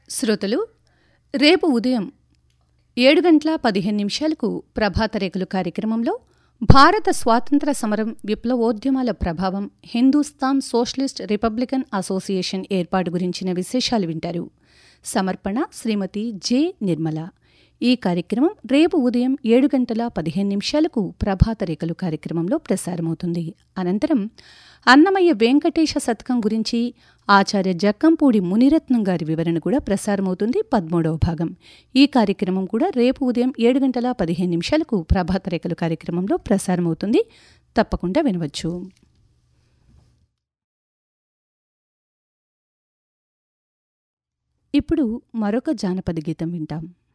శ్రోతలు రేపు ఉదయం ఏడు గంటల పదిహేను నిమిషాలకు ప్రభాత రేకులు కార్యక్రమంలో భారత స్వాతంత్ర సమరం విప్లవోద్యమాల ప్రభావం హిందూస్థాన్ సోషలిస్ట్ రిపబ్లికన్ అసోసియేషన్ ఏర్పాటు గురించిన విశేషాలు వింటారు సమర్పణ శ్రీమతి జె నిర్మల ఈ కార్యక్రమం రేపు ఉదయం ఏడు గంటల పదిహేను నిమిషాలకు ప్రభాత రేఖలు కార్యక్రమంలో ప్రసారమవుతుంది అనంతరం అన్నమయ్య వెంకటేశ శతకం గురించి ఆచార్య జక్కంపూడి మునిరత్నం గారి వివరణ కూడా ప్రసారమవుతుంది పదమూడవ భాగం ఈ కార్యక్రమం కూడా రేపు ఉదయం ఏడు గంటల పదిహేను నిమిషాలకు ప్రభాత రేఖలు కార్యక్రమంలో ప్రసారమవుతుంది తప్పకుండా వినవచ్చు ఇప్పుడు మరొక జానపద గీతం వింటాం